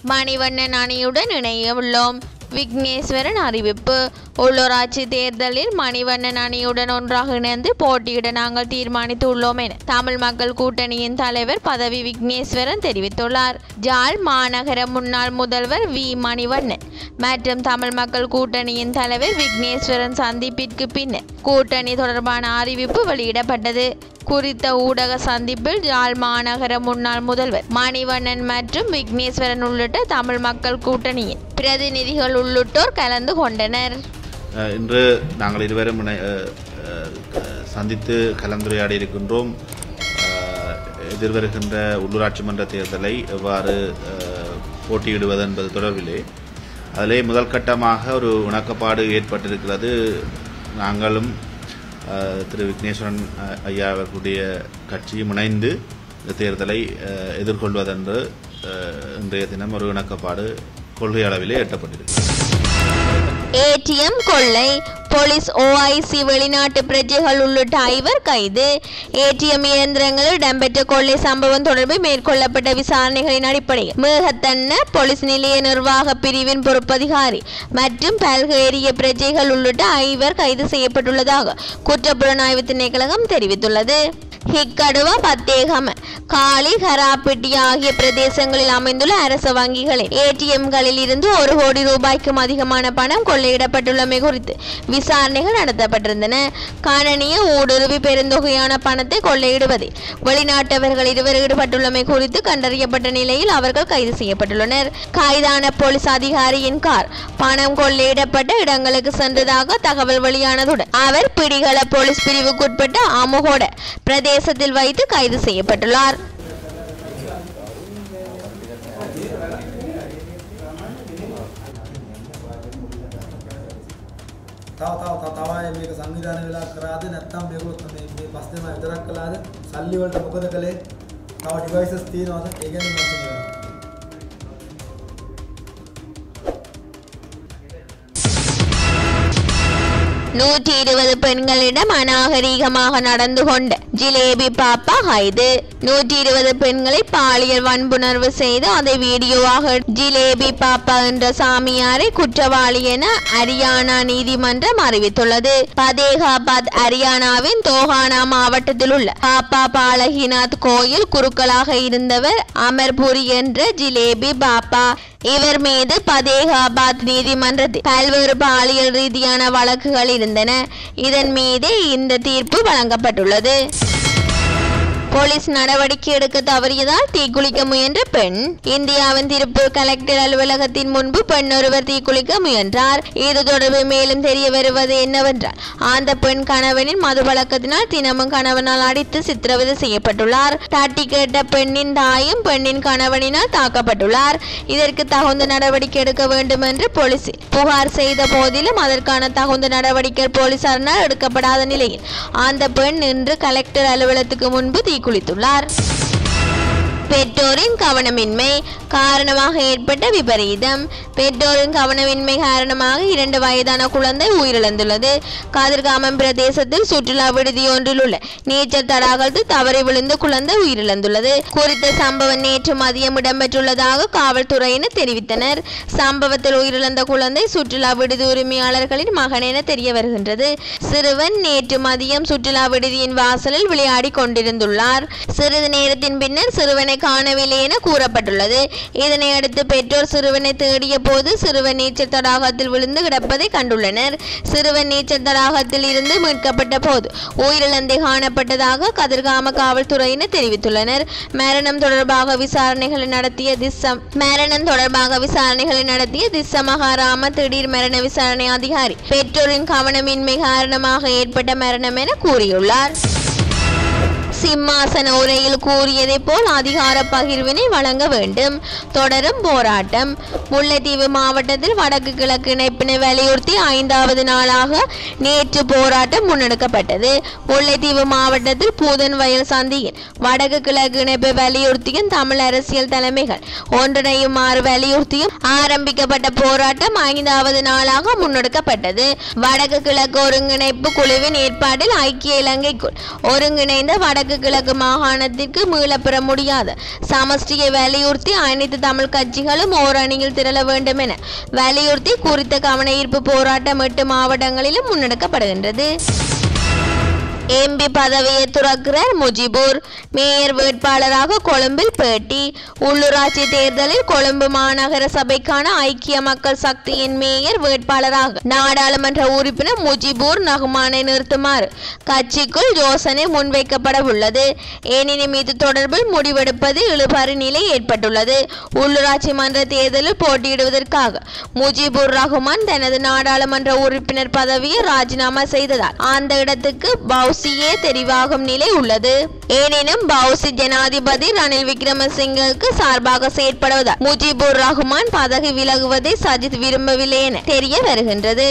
மணிவண்ணன் அணியுடன் இணைய உள்ளோம் விக்னேஸ்வரன் அறிவிப்பு உள்ளூராட்சி தேர்தலில் மணிவண்ணன் அணியுடன் ஒன்றாக இணைந்து போட்டியிட நாங்கள் தீர்மானித்துள்ளோம் என தமிழ் மக்கள் கூட்டணியின் தலைவர் பதவி விக்னேஸ்வரன் தெரிவித்துள்ளார் ஜாழ் மாநகர முன்னாள் முதல்வர் வி மணிவண்ணன் மற்றும் தமிழ் மக்கள் கூட்டணியின் தலைவர் விக்னேஸ்வரன் சந்திப்பிற்கு பின்னர் கூட்டணி தொடர்பான அறிவிப்பு வெளியிடப்பட்டது குறித்த ஊடக சந்திப்பில் யாழ் மாநகர முன்னாள் முதல்வர் மணிவண்ணன் மற்றும் விக்னேஸ்வரன் உள்ளிட்ட தமிழ் மக்கள் கூட்டணியின் பிரதிநிதிகள் உள்ளிட்டோர் கலந்து கொண்டனர் அஹ், இன்று நாங்கள் இருவரும் இணை- அஹ், அஹ், சந்தித்து கலந்துரையாடி இருக்கின்றோம் அஹ், எதிர்வருகின்ற உள்ளூராட்சி மன்ற தேர்தலை எவ்வாறு அஹ், போட்டியிடுவது என்பது தொடர்பிலே அதிலே முதல் கட்டமாக ஒரு இணக்கப்பாடு ஏற்பட்டிருக்கிறது நாங்களும் அஹ், திரு விக்னேஸ்வரன் அஹ், ஐயா அவர்களுடைய கட்சியும் இணைந்து இந்த தேர்தலை அஹ், எதிர்கொள்வதென்று அஹ், இன்றைய தினம் ஒரு இணக்கப்பாடு கொள்கை அளவிலே எட்டப்பட்டிருக்கிறது ஏடிஎம் கொள்ளை போலீஸ் ஓஐசி வெளிநாட்டு பிரஜைகள் உள்ளிட்ட ஐவர் கைது ஏடிஎம் இயந்திரங்களில் இடம்பெற்ற கொள்ளை சம்பவம் தொடர்பில் மேற்கொள்ளப்பட்ட விசாரணைகளின் அடிப்படையில் மேகத்தன்ன போலீஸ் நிலைய நிர்வாக பிரிவின் பொறுப்பதிகாரி மற்றும் பல்கேரிய பிரஜைகள் உள்ளிட்ட ஐவர் கைது செய்யப்பட்டுள்ளதாக குற்றப்புலனாய்வு திணைக்களகம் தெரிவித்துள்ளது ஹிக்கடுவா பத்தேகம காலி கராப்பிட்டி ஆகிய பிரதேசங்களில் அமைந்துள்ள அரச வங்கிகளில் ஏடிஎம்களில் இருந்து ஒரு கோடி ரூபாய்க்கும் அதிகமான பணம் கொள்ளையிடப்பட்டுள்ளமை குறித்து விசாரணைகள் நடத்தப்பட்டிருந்தன கணனிய ஊடுருவி பெருந்தொகையான பணத்தை கொள்ளையிடுவதில் வெளிநாட்டவர்கள் இருவர் ஈடுபட்டுள்ளமை குறித்து கண்டறியப்பட்ட நிலையில் அவர்கள் கைது செய்யப்பட்டுள்ளனர் கைதான போலீஸ் அதிகாரியின் கார் பணம் கொள்ளையிடப்பட்ட இடங்களுக்கு சென்றதாக தகவல் வெளியானதுடன் அவர் பிடிகள போலீஸ் பிரிவுக்குட்பட்ட அமுகோட பிரதேசத்தில் வைத்து கைது செய்யப்பட்டுள்ளார் තව තව තව තවයි මේක සංවිධානය වෙලා කරාද නැත්නම් මේගොල්ලෝ මේ මේ පස් දෙනා විතරක් කළාද සල්ලි වලට මොකද කළේ තව ඩිවයිසස් තියෙනවද ඒ ගැන මම කියනවා நூற்றி இருபது பெண்களிடம் அநாகரீகமாக நடந்து கொண்ட ஜிலேபி பாப்பா கைது நூற்றி இருபது பெண்களை பாலியல் வன்புணர்வு செய்து அதை வீடியோவாக ஜிலேபி பாப்பா என்ற சாமியாரை குற்றவாளி என ஹரியானா நீதிமன்றம் அறிவித்துள்ளது பதேகாபாத் ஹரியானாவின் தோஹானா மாவட்டத்தில் உள்ள பாப்பா பாலகிநாத் கோயில் குருக்களாக இருந்தவர் அமர்புரி என்ற ஜிலேபி பாப்பா இவர் மீது பதேகாபாத் நீதிமன்றத்தில் பல்வேறு பாலியல் ரீதியான வழக்குகள் இருந்தன இதன் மீது இந்த தீர்ப்பு வழங்கப்பட்டுள்ளது போலீஸ் நடவடிக்கை எடுக்க தவறியதால் தீக்குளிக்க முயன்ற பெண் இந்தியாவின் திருப்பூர் கலெக்டர் அலுவலகத்தின் முன்பு பெண் ஒருவர் தீக்குளிக்க முயன்றார் இது தொடர்பில் மேலும் தெரிய வருவது என்னவென்றால் அந்த பெண் கணவனின் மது பழக்கத்தினால் தினமும் கணவனால் அடித்து சித்திரவதை செய்யப்பட்டுள்ளார் தட்டி கேட்ட பெண்ணின் தாயும் பெண்ணின் கணவனினால் தாக்கப்பட்டுள்ளார் இதற்கு தகுந்த நடவடிக்கை எடுக்க வேண்டும் என்று போலீஸ் புகார் செய்த போதிலும் அதற்கான தகுந்த நடவடிக்கை போலீசாரினால் எடுக்கப்படாத நிலையில் அந்த பெண் இன்று கலெக்டர் அலுவலகத்துக்கு முன்பு தீக்குளித்துள்ளார் பெற்றோரின் கவனமின்மை காரணமாக ஏற்பட்ட விபரீதம் பெற்றோரின் கவனமின்மை காரணமாக இரண்டு வயதான குழந்தை உயிரிழந்துள்ளது கதிர்காமம் பிரதேசத்தில் சுற்றுலா விடுதி ஒன்றில் உள்ள நீச்சல் தடாகத்தில் தவறி விழுந்து குழந்தை உயிரிழந்துள்ளது குறித்த சம்பவம் நேற்று மதியம் இடம்பெற்றுள்ளதாக காவல்துறையினர் தெரிவித்தனர் சம்பவத்தில் உயிரிழந்த குழந்தை சுற்றுலா விடுதி உரிமையாளர்களின் மகன் என தெரிய வருகின்றது சிறுவன் நேற்று மதியம் சுற்றுலா விடுதியின் வாசலில் விளையாடி கொண்டிருந்துள்ளார் சிறிது நேரத்தின் பின்னர் சிறுவனை காணவில்லை என கூறப்பட்டுள்ளது இதனை அடுத்து பெற்றோர் சிறுவனை தேடிய போது சிறுவன் நீச்சல் தடாகத்தில் விழுந்து கிடப்பதை கண்டுள்ளனர் சிறுவன் நீச்சல் தடாகத்தில் இருந்து மீட்கப்பட்ட போது உயிரிழந்தே காணப்பட்டதாக கதிர்காம காவல்துறையினர் தெரிவித்துள்ளனர் மரணம் தொடர்பாக விசாரணைகளை நடத்திய திஸ்ஸம் மரணம் தொடர்பாக விசாரணைகளை நடத்திய திஸ்ஸ மகாராம திடீர் மரண விசாரணை அதிகாரி பெற்றோரின் கவனமின்மை காரணமாக ஏற்பட்ட மரணம் என கூறியுள்ளார் சிம்மாசன உரையில் கூறியதைப் போல் அதிகார பகிர்வினை வழங்க வேண்டும் தொடரும் போராட்டம் முல்லைத்தீவு மாவட்டத்தில் வடக்கு கிழக்கு இணைப்பினை வலியுறுத்தி ஐந்தாவது நாளாக நேற்று போராட்டம் முன்னெடுக்கப்பட்டது முல்லைத்தீவு மாவட்டத்தில் பூதன் வயல் சந்தியில் வடக்கு கிழக்கு இணைப்பை வலியுறுத்தியும் தமிழ் அரசியல் தலைமைகள் ஒன்றிணையுமாறு வலியுறுத்தியும் ஆரம்பிக்கப்பட்ட போராட்டம் ஐந்தாவது நாளாக முன்னெடுக்கப்பட்டது வடக்கு கிழக்கு ஒருங்கிணைப்பு குழுவின் ஏற்பாட்டில் ஐக்கிய இலங்கைக்குள் ஒருங்கிணைந்த வடக்கு வடக்கு கிழக்கு மாகாணத்திற்கு மீளப்பெற முடியாது சமஷ்டியை வலியுறுத்தி அனைத்து தமிழ் கட்சிகளும் ஓரணியில் திரள வேண்டும் என வலியுறுத்தி குறித்த கவன ஈர்ப்பு போராட்டம் எட்டு மாவட்டங்களிலும் முன்னெடுக்கப்படுகின்றது எம்பி பதவியை துறக்கிறார் முஜிபுர் மேயர் வேட்பாளராக கொழும்பில் பேட்டி உள்ளூராட்சி தேர்தலில் கொழும்பு மாநகர சபைக்கான ஐக்கிய மக்கள் சக்தியின் மேயர் வேட்பாளராக நாடாளுமன்ற உறுப்பினர் முஜிபுர் நகுமானை நிறுத்துமாறு கட்சிக்குள் யோசனை முன்வைக்கப்பட உள்ளது எனினும் இது தொடர்பில் முடிவெடுப்பது இழுபறி நிலை ஏற்பட்டுள்ளது உள்ளூராட்சி மன்ற தேர்தலில் போட்டியிடுவதற்காக முஜிபுர் ரஹ்மான் தனது நாடாளுமன்ற உறுப்பினர் பதவியை ராஜினாமா செய்ததால் அந்த இடத்துக்கு பவுசியே தெரிவாகும் நிலை உள்ளது எனினும் பவுசி ஜனாதிபதி ரணில் விக்ரமசிங்கவுக்கு சார்பாக செயற்படுவதால் முஜிபுர் ரஹ்மான் பதவி விலகுவதை சஜித் விரும்பவில்லை என தெரிய வருகின்றது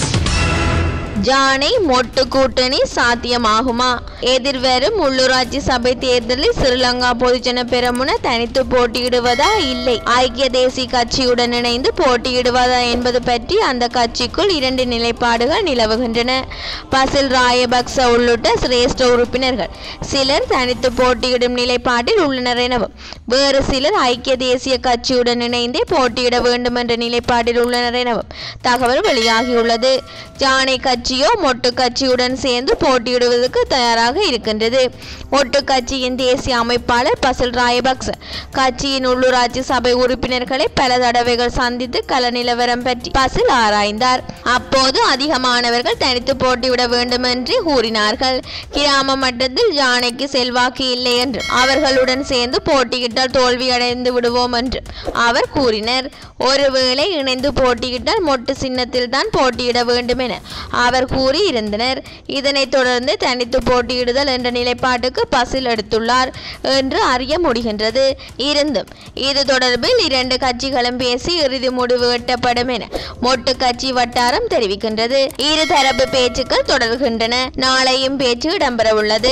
ஜானை மொட்டு கூட்டணி சாத்தியமாகுமா எதிர்வரும் உள்ளூராட்சி சபை தேர்தலில் ஸ்ரீலங்கா பொதுஜன பெரமுன தனித்து போட்டியிடுவதா இல்லை ஐக்கிய தேசிய கட்சியுடன் இணைந்து போட்டியிடுவதா என்பது பற்றி அந்த கட்சிக்குள் இரண்டு நிலைப்பாடுகள் நிலவுகின்றன பசில் ராயபக்ச உள்ளிட்ட சிரேஷ்ட உறுப்பினர்கள் சிலர் தனித்து போட்டியிடும் நிலைப்பாட்டில் உள்ளனர் எனவும் வேறு சிலர் ஐக்கிய தேசிய கட்சியுடன் இணைந்தே போட்டியிட வேண்டும் என்ற நிலைப்பாட்டில் உள்ளனர் எனவும் தகவல் வெளியாகியுள்ளது ஜானை கட்சியோ மொட்டு கட்சியுடன் சேர்ந்து போட்டியிடுவதற்கு தயாராக இருக்கின்றது மொட்டு கட்சியின் தேசிய அமைப்பாளர் பசில் ராயபக்ச கட்சியின் உள்ளூராட்சி சபை உறுப்பினர்களை பல தடவைகள் சந்தித்து கள நிலவரம் பற்றி பசில் ஆராய்ந்தார் அப்போது அதிகமானவர்கள் தனித்து போட்டியிட வேண்டும் என்று கூறினார்கள் கிராம மட்டத்தில் ஜானைக்கு செல்வாக்கு இல்லை என்று அவர்களுடன் சேர்ந்து போட்டியிட்டால் தோல்வியடைந்து விடுவோம் என்று அவர் கூறினர் ஒருவேளை இணைந்து போட்டியிட்டால் மொட்டு சின்னத்தில் தான் போட்டியிட வேண்டும் என அவர் கூறி இருந்தனர் இதனைத் தொடர்ந்து தனித்து போட்டியிடுதல் என்ற நிலைப்பாட்டுக்கு பசில் எடுத்துள்ளார் என்று அறிய முடிகின்றது இருந்தும் இது தொடர்பில் இரண்டு கட்சிகளும் பேசி இறுதி முடிவு எட்டப்படும் என மொட்டு கட்சி வட்டாரம் தெரிவிக்கின்றது இருதரப்பு பேச்சுக்கள் தொடர்கின்றன நாளையும் பேச்சு இடம்பெறவுள்ளது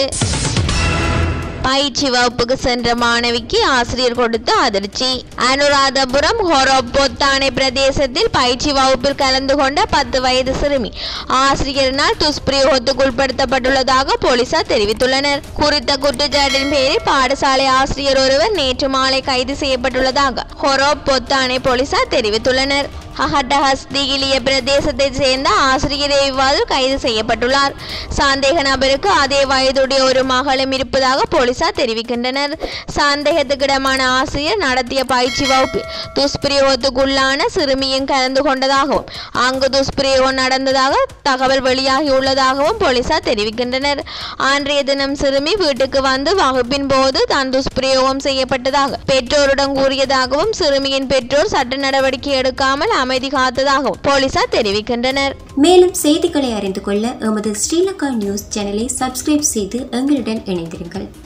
பயிற்சி வகுப்புக்கு சென்ற மாணவிக்கு ஆசிரியர் கொடுத்த அதிர்ச்சி அனுராதபுரம் ஹொரொப்பொத்தானை பிரதேசத்தில் பயிற்சி வகுப்பில் கலந்து கொண்ட பத்து வயது சிறுமி ஆசிரியரினால் துஷ்பிரயோகத்துக்கு உட்படுத்தப்பட்டுள்ளதாக போலீசார் தெரிவித்துள்ளனர் குறித்த குற்றச்சாட்டின் பேரில் பாடசாலை ஆசிரியர் ஒருவர் நேற்று மாலை கைது செய்யப்பட்டுள்ளதாக ஹொரொப்பொத்தானை போலீசார் தெரிவித்துள்ளனர் ஹஹட்டஹஸ்திகிலிய பிரதேசத்தைச் சேர்ந்த ஆசிரியர் இவ்வாறு கைது செய்யப்பட்டுள்ளார் சந்தேக நபருக்கு அதே வயதுடைய ஒரு மகளும் இருப்பதாக போலீசார் தெரிவிக்கின்றனர் சந்தேகத்துக்கிடமான ஆசிரியர் நடத்திய பயிற்சி வகுப்பில் துஷ்பிரயோகத்துக்குள்ளான சிறுமியும் கலந்து கொண்டதாகவும் அங்கு துஷ்பிரயோகம் நடந்ததாக தகவல் வெளியாகியுள்ளதாகவும் போலீசார் தெரிவிக்கின்றனர் அன்றைய தினம் சிறுமி வீட்டுக்கு வந்து வகுப்பின் போது தான் துஷ்பிரயோகம் செய்யப்பட்டதாக பெற்றோரிடம் கூறியதாகவும் சிறுமியின் பெற்றோர் சட்ட நடவடிக்கை எடுக்காமல் அமைதி காத்ததாகவும் போலீசார் தெரிவிக்கின்றனர் மேலும் செய்திகளை அறிந்து கொள்ள எமது ஸ்ரீலங்கா நியூஸ் சேனலை சப்ஸ்கிரைப் செய்து எங்களுடன் இணைந்திருங்கள்